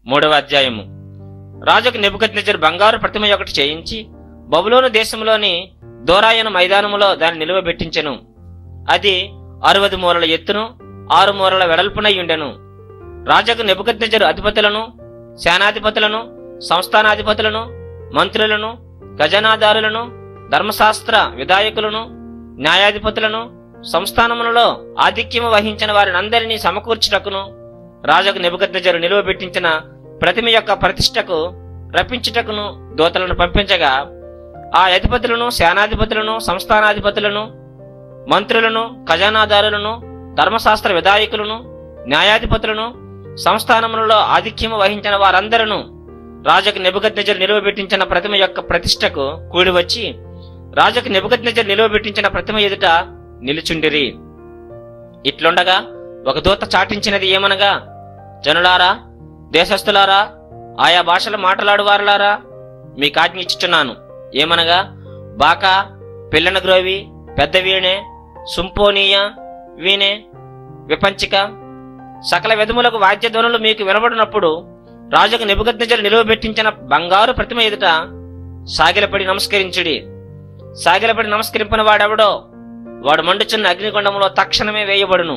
మూడవ అధ్యాయము రాజుకు నెబుకద్నెజరు బంగారు ప్రతిమ ఒకటి చేయించి బబులోను దేశంలోని దోరాయను మైదానములో దాన్ని నిలువబెట్టించెను అది అరవది మూరల ఎత్తును ఆరు మూరల వెడల్పునై ఉండెను రాజుకు నెబుకద్నెజరు అధిపతులను సేనాధిపతులను సంస్థానాధిపతులను మంత్రులను ఖజానాదారులను ధర్మశాస్త్ర విధాయకులను న్యాయాధిపతులను సంస్థానములలో ఆధిక్యము వహించిన వారినందరినీ సమకూర్చుటకును రాజుకు నెబుకద్నెజరు నిలువబెట్టించిన ప్రతిమ యొక్క ప్రతిష్టకు రప్పించుటకును దూతలను పంపించగా ఆ అధిపతులను సేనాధిపతులను సంస్థానాధిపతులను మంత్రులను ఖజానాదారులను ధర్మశాస్త్ర విధాయకులను న్యాయాధిపతులను సంస్థానములలో ఆధిక్యము వహించిన వారందరూ రాజుకు నెబుకద్నెజరు నిలువబెట్టించిన ప్రతిమ యొక్క ప్రతిష్టకు కూడి వచ్చి రాజుకు నెబుకద్నెజరు నిలువబెట్టించిన ప్రతిమ ఎదుట నిలుచుండిరి ఇట్లుండగా ఒక దూత చాటించినది ఏమనగా జనులారా దేశస్థులారా ఆయా భాషలు మాట్లాడువారులారా మీకు ఆజ్ఞ ఇచ్చుచున్నాను ఏమనగా బాకా పిల్లన గ్రోవి పెద్ద వీణె సుంపోనీయ వీణె విపంచిక సకల విధములకు వాద్యధ్వనులు మీకు వినబడినప్పుడు రాజుకు నిబుగద్నజలు నిలువబెట్టించిన బంగారు ప్రతిమ ఎదుట సాగిలపడి నమస్కరించుడి సాగిలపడి నమస్కరింపిన వాడెవడో వాడు మండుచున్న అగ్నిగుండంలో తక్షణమే వేయబడును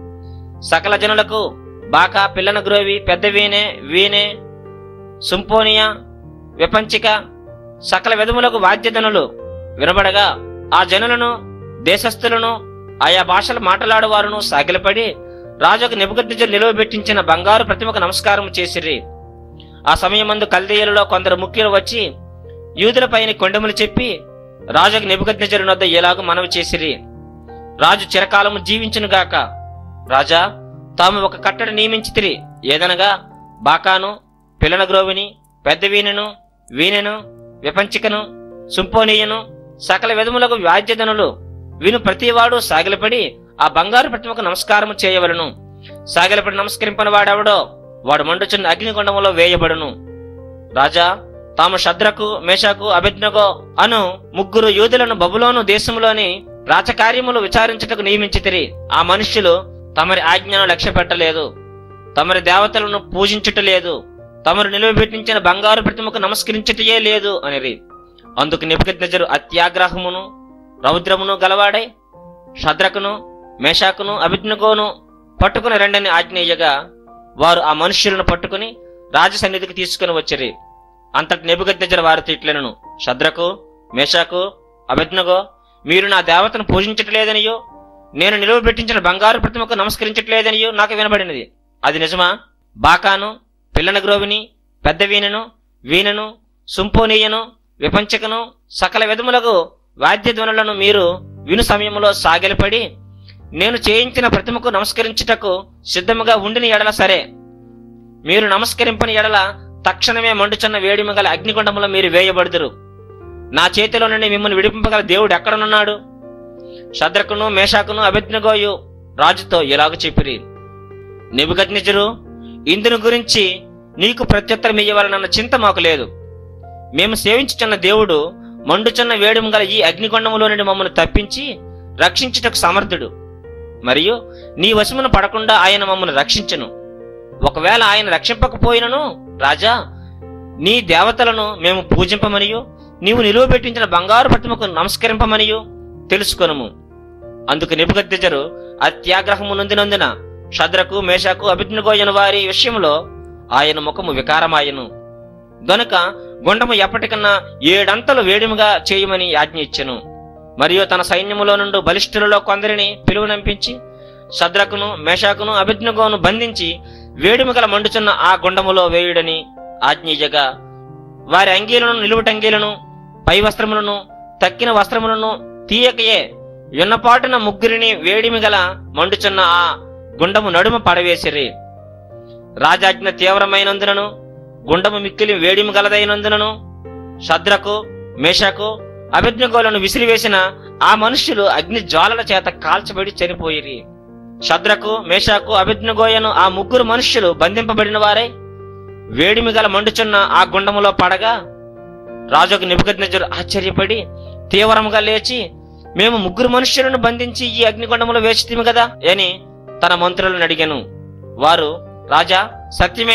సకల జనులకు బాకా పిల్లన గ్రోవి పెద్ద వీణె వీణె సుంపోనియా విపంచిక సకల విధములకు వాద్యధనులు వినబడగా ఆ జనులను దేశస్థులను ఆయా భాషలు మాట్లాడువారును సాగిలపడి రాజుకు నిబుగద్దిజలు నిలువబెట్టించిన బంగారు ప్రతిమకు నమస్కారం చేసిరి ఆ సమయమందు కల్దీయులలో కొందరు ముఖ్యులు వచ్చి యూదులపైన కొండములు చెప్పి రాజుకు నిబుగద్దిజరు వద్ద ఎలాగూ మనవి చేసిరి రాజు చిరకాలము జీవించునుగాక రాజా తాము ఒక కట్టడి నియమించితిరి ఏదనగా బాకాను పిల్లన గ్రోవిని పెద్ద వీణెను వీణెను విపంచికను సుంపోనీయను సకల విధములకు వ్యాజ్యధనులు విను ప్రతివాడు సాగిలపడి ఆ బంగారు ప్రతిమకు నమస్కారము చేయవలను సాగిలపడి నమస్కరింపని వాడెవడో వాడు మండుచున్న అగ్నిగుండములో వేయబడును రాజా తాము శద్రకు మేషకు అభిజ్ఞగో అను ముగ్గురు యూదులను బబులోను దేశంలోని రాచకార్యములు విచారించుటకు నియమించితిరి ఆ మనుష్యులు తమరి ఆజ్ఞను లక్ష్య పెట్టలేదు తమరి దేవతలను పూజించుటలేదు తమరు నిలువబెట్టించిన బంగారు ప్రతిమకు నమస్కరించుటయే లేదు అనిరి అందుకు నిపుణజరు అత్యాగ్రహమును రౌద్రమును గలవాడై శద్రకును మేషాకును అభిజ్ఞగోను పట్టుకుని రెండని ఆజ్ఞేయగా వారు ఆ మనుష్యులను పట్టుకుని రాజ సన్నిధికి తీసుకుని వచ్చిరి అంతటి నెబుగద్దెజర వారితో ఇట్లనను శద్రకు మేషాకు అభిజ్ఞగో మీరు నా దేవతను పూజించట్లేదనియో నేను నిలువబెట్టించిన బంగారు ప్రతిమకు నమస్కరించట్లేదనియో నాకు వినబడినది అది నిజమా బాకాను పిల్లన గ్రోవిని పెద్ద వీణను వీణను సుంపోనీయను విపంచకను సకల విధములకు వాద్యధ్వనులను మీరు విను సమయంలో సాగిలపడి నేను చేయించిన ప్రతిమకు నమస్కరించుటకు సిద్ధముగా ఉండిన ఎడల సరే మీరు నమస్కరింపని ఎడల తక్షణమే మండుచున్న వేడిమి గల అగ్నిగుండములో మీరు వేయబడుదురు నా చేతిలో నుండి మిమ్మల్ని విడిపింపగల దేవుడు ఎక్కడనున్నాడు శద్రకును మేషాకును అభిజ్ఞగోయు రాజుతో ఇలాగ చెప్పిరి నిబుగజ్ఞజరు ఇందుని గురించి నీకు ప్రత్యుత్తరం ఇయ్యవలనన్న చింత మాకు లేదు మేము సేవించుచున్న దేవుడు మండుచున్న వేడిమి గల ఈ అగ్నిగుండములో నుండి మమ్మల్ని తప్పించి రక్షించుటకు సమర్థుడు మరియు నీ వశమున పడకుండా ఆయన మమ్మల్ని రక్షించును ఒకవేళ ఆయన రక్షింపకపోయినను రాజా నీ దేవతలను మేము పూజింపమనియు నీవు నిలువబెట్టించిన బంగారు ప్రతిమకు నమస్కరింపమనియు తెలుసుకొనుము అందుకు నిపుగద్దెజరు అత్యాగ్రహము నొందినందున శద్రకు మేషకు అభిజ్ఞగోయన వారి విషయంలో ఆయన ముఖము వికారమాయను గనుక గుండము ఎప్పటికన్నా ఏడంతలు వేడిముగా చేయమని ఆజ్ఞ ఇచ్చెను మరియు తన సైన్యములో నుండి బలిష్ఠులలో కొందరిని పిలువనంపించి శద్రకును మేషాకును అభిజ్ఞగోను బంధించి వేడిమిగల మండుచున్న ఆ గుండములో వేయుడని ఆజ్ఞీయగా వారి అంగీలను నిలువుటంగీలను పై వస్త్రములను తక్కిన వస్త్రములను తీయకయే విన్నపాటున ముగ్గురిని వేడిమిగల మండుచున్న ఆ గుండము నడుమ పడవేసిరి రాజాజ్ఞ తీవ్రమైనందునను గుండము మిక్కిలి వేడిమి గలదైనందునను శద్రకు మేషకు అభిజ్ఞగోలను విసిరివేసిన ఆ మనుష్యులు అగ్ని జ్వాలల చేత కాల్చబడి చనిపోయిరి శద్రకు మేషాకు అభిజ్ఞగోయను ఆ ముగ్గురు మనుష్యులు బంధింపబడిన వారై వేడిమి గల మండుచున్న ఆ గుండములో పడగా రాజుకు నిబుకజ్ఞజుడు ఆశ్చర్యపడి తీవ్రముగా లేచి మేము ముగ్గురు మనుష్యులను బంధించి ఈ అగ్నిగుండములో వేచితిమి కదా అని తన మంత్రులను అడిగాను వారు రాజా సత్యమే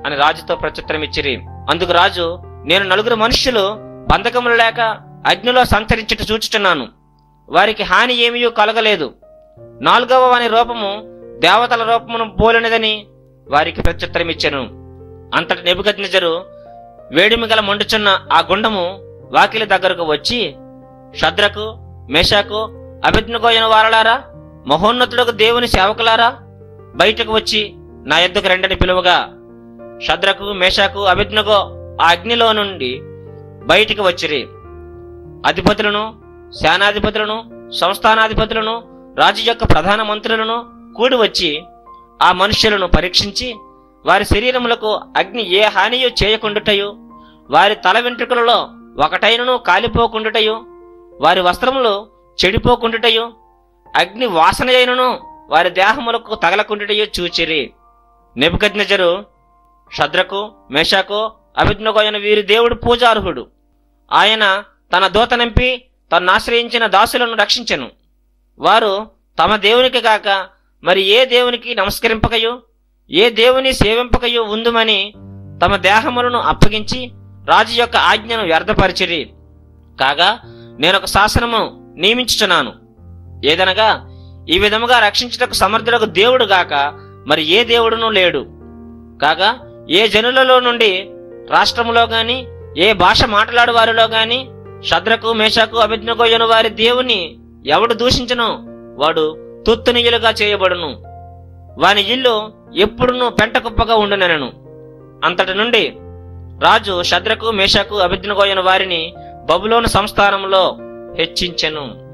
అని రాజుతో ప్రత్యుత్తరమిచ్చిరి అందుకు రాజు నేను నలుగురు మనుష్యులు బంధకములు లేక అగ్నిలో సంచరించుట చూచుచున్నాను వారికి హాని ఏమీ కలగలేదు నాలుగవ వాని రూపము దేవతల రూపమును పోలినదని వారికి ప్రత్యుత్తరమిచ్చెను అంతటి నెబుకద్నెజరు వేడిమి గల మండుచున్న ఆ గుండము వాకిలి దగ్గరకు వచ్చి శద్రకు మేషాకు అభిజ్ఞగోయన వారలారా మహోన్నతుడకు దేవుని సేవకులారా బయటకు వచ్చి నా ఎద్దుకు రెండని పిలువగా శద్రకు మేషాకు అభిజ్ఞగో ఆ అగ్నిలో నుండి బయటికి వచ్చిరి అధిపతులను సేనాధిపతులను సంస్థానాధిపతులను రాజు యొక్క ప్రధాన మంత్రులను కూడి వచ్చి ఆ మనుష్యులను పరీక్షించి వారి శరీరములకు అగ్ని ఏ హానియు చేయకుండుటయు వారి తల వెంట్రుకలలో ఒకటైనను కాలిపోకుండుటయు వారి వస్త్రములు చెడిపోకుండుటయు అగ్ని వాసన అయినను వారి దేహములకు తగలకుండుటయు చూచిరి నెబుకద్నెజరు శద్రకు మేషాకు అభిజ్ఞగోయన వీరి దేవుడు పూజార్హుడు ఆయన తన దూతనంపి తను ఆశ్రయించిన దాసులను రక్షించెను వారు తమ దేవునికి గాక మరి ఏ దేవునికి నమస్కరింపకయో ఏ దేవుని సేవింపకయో ఉందుమని తమ దేహములను అప్పగించి రాజు యొక్క ఆజ్ఞను వ్యర్థపరిచిరి కాగా నేనొక శాసనము నియమించుచున్నాను ఏదనగా ఈ విధముగా రక్షించుటకు సమర్థుడకు దేవుడు గాక మరి ఏ దేవుడును లేడు కాగా ఏ జనులలో నుండి రాష్ట్రములో గాని ఏ భాష మాట్లాడు వారిలో గాని శద్రకు మేషకు అభిజ్ఞగోయను వారి దేవుని ఎవడు దూషించను వాడు తుత్తునియులుగా చేయబడును వాని ఇల్లు ఎప్పుడునూ పెంట కుప్పగా ఉండునెనను అంతటి నుండి రాజు శద్రకు మేషకు అభిజ్ఞగోయను వారిని బబులోను సంస్థానంలో హెచ్చించెను